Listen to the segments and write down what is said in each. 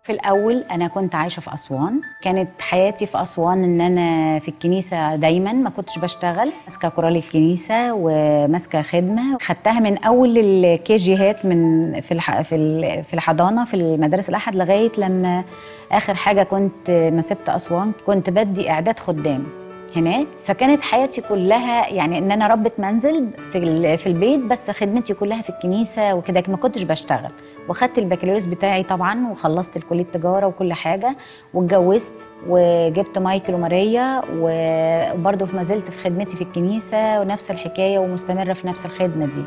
في الأول أنا كنت عايشة في أسوان كانت حياتي في أسوان إن أنا في الكنيسة دايما ما كنتش بشتغل ماسكة كورال الكنيسة وماسكة خدمة خدتها من أول الكي جيهات من في الح... في ال- في الحضانة في المدارس الأحد لغاية لما آخر حاجة كنت ما سبت أسوان كنت بدي إعداد خدام هناك فكانت حياتي كلها يعني ان انا ربة منزل في ال- في البيت بس خدمتي كلها في الكنيسه وكده ما كنتش بشتغل وخدت البكالوريوس بتاعي طبعا وخلصت الكليه التجاره وكل حاجه واتجوزت وجبت مايكل وماريا وبرضه ما زلت في خدمتي في الكنيسه ونفس الحكايه ومستمره في نفس الخدمه دي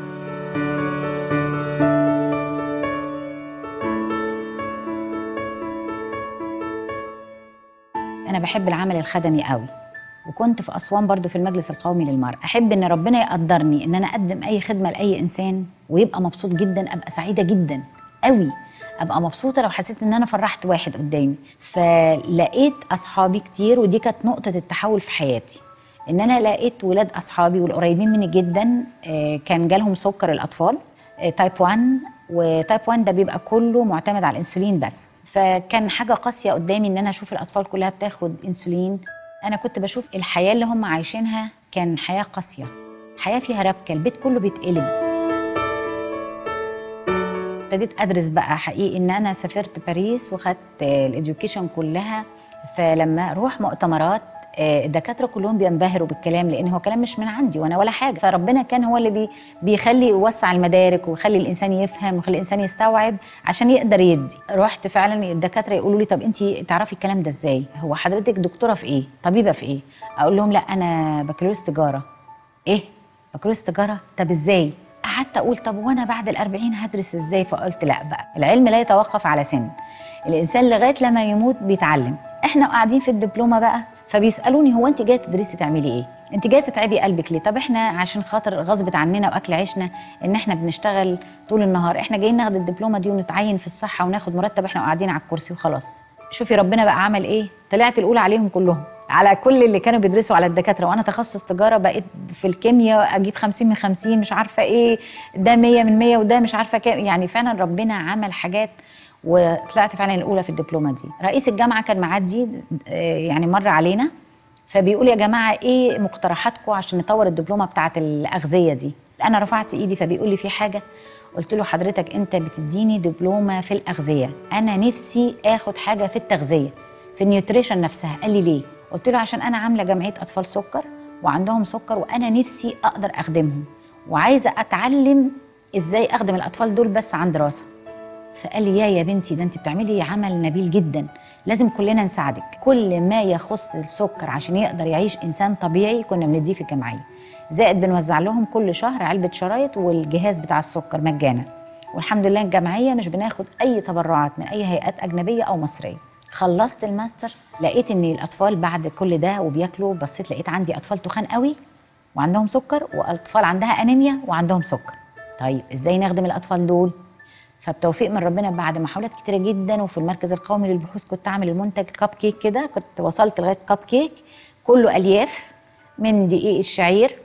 انا بحب العمل الخدمي قوي وكنت في اسوان برضو في المجلس القومي للمراه احب ان ربنا يقدرني ان انا اقدم اي خدمه لاي انسان ويبقى مبسوط جدا ابقى سعيده جدا قوي ابقى مبسوطه لو حسيت ان انا فرحت واحد قدامي فلقيت اصحابي كتير ودي كانت نقطه التحول في حياتي ان انا لقيت ولاد اصحابي والقريبين مني جدا آه، كان جالهم سكر الاطفال آه، تايب 1 وتايب 1 ده بيبقى كله معتمد على الانسولين بس فكان حاجه قاسيه قدامي ان انا اشوف الاطفال كلها بتاخد انسولين انا كنت بشوف الحياه اللي هم عايشينها كان حياه قاسيه حياه فيها ربكه البيت كله بيتقلب ابتديت ادرس بقى حقيقي ان انا سافرت باريس وخدت الاديوكيشن كلها فلما اروح مؤتمرات آه، الدكاتره كلهم بينبهروا بالكلام لان هو كلام مش من عندي وانا ولا حاجه فربنا كان هو اللي بي بيخلي يوسع المدارك ويخلي الانسان يفهم ويخلي الانسان يستوعب عشان يقدر يدي رحت فعلا الدكاتره يقولوا لي طب انت تعرفي الكلام ده ازاي هو حضرتك دكتوره في ايه طبيبه في ايه اقول لهم لا انا بكالوريوس تجاره ايه بكالوريوس تجاره طب ازاي قعدت اقول طب وانا بعد الأربعين هدرس ازاي فقلت لا بقى العلم لا يتوقف على سن الانسان لغايه لما يموت بيتعلم احنا قاعدين في الدبلومه بقى فبيسالوني هو انت جايه تدرسي تعملي ايه انت جايه تتعبي قلبك ليه طب احنا عشان خاطر غصبت عننا واكل عيشنا ان احنا بنشتغل طول النهار احنا جايين ناخد الدبلومه دي ونتعين في الصحه وناخد مرتب احنا قاعدين على الكرسي وخلاص شوفي ربنا بقى عمل ايه طلعت الاولى عليهم كلهم على كل اللي كانوا بيدرسوا على الدكاتره وانا تخصص تجاره بقيت في الكيمياء اجيب 50 من 50 مش عارفه ايه ده 100 من 100 وده مش عارفه كام يعني فعلا ربنا عمل حاجات وطلعت فعلا الاولى في الدبلومه دي رئيس الجامعه كان معدي آه، يعني مر علينا فبيقول يا جماعه ايه مقترحاتكم عشان نطور الدبلومه بتاعه الاغذيه دي انا رفعت ايدي فبيقول لي في حاجه قلت له حضرتك انت بتديني دبلومه في الاغذيه انا نفسي اخد حاجه في التغذيه في النيوتريشن نفسها قال لي ليه قلت له عشان انا عامله جمعيه اطفال سكر وعندهم سكر وانا نفسي اقدر اخدمهم وعايزه اتعلم ازاي اخدم الاطفال دول بس عن دراسه فقال لي يا يا بنتي ده انت بتعملي عمل نبيل جدا لازم كلنا نساعدك كل ما يخص السكر عشان يقدر يعيش انسان طبيعي كنا بنديه في الجمعيه زائد بنوزع لهم كل شهر علبه شرايط والجهاز بتاع السكر مجانا والحمد لله الجمعيه مش بناخد اي تبرعات من اي هيئات اجنبيه او مصريه خلصت الماستر لقيت ان الاطفال بعد كل ده وبياكلوا بصيت لقيت عندي اطفال تخان قوي وعندهم سكر واطفال عندها انيميا وعندهم سكر طيب ازاي نخدم الاطفال دول فبتوفيق من ربنا بعد محاولات كتيره جدا وفي المركز القومي للبحوث كنت اعمل المنتج كاب كيك كده كنت وصلت لغايه كاب كيك كله الياف من دقيق الشعير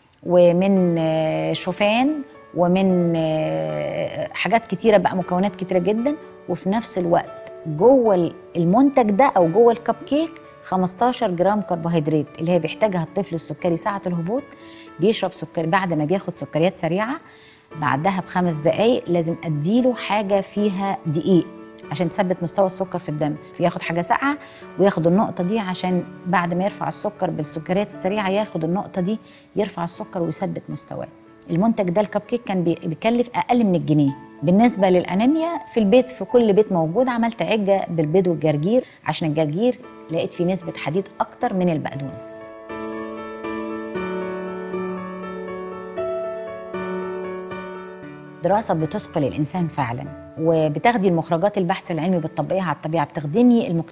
ومن آه، شوفان ومن آه، حاجات كتيره بقى مكونات كتيره جدا وفي نفس الوقت جوه المنتج ده او جوه الكب كيك 15 جرام كربوهيدرات اللي هي بيحتاجها الطفل السكري ساعه الهبوط بيشرب سكر بعد ما بياخد سكريات سريعه بعدها بخمس دقايق لازم اديله حاجه فيها دقيق عشان تثبت مستوى السكر في الدم فياخد حاجه ساقعه وياخد النقطه دي عشان بعد ما يرفع السكر بالسكريات السريعه ياخد النقطه دي يرفع السكر ويثبت مستواه المنتج ده الكب كيك كان بي- بيكلف اقل من الجنيه بالنسبه للانيميا في البيت في كل بيت موجود عملت عجه بالبيض والجرجير عشان الجرجير لقيت فيه نسبه حديد اكتر من البقدونس دراسة بتثقل الإنسان فعلا وبتاخدي المخرجات البحث العلمي بتطبقيها على الطبيعة بتخدمي المجتمع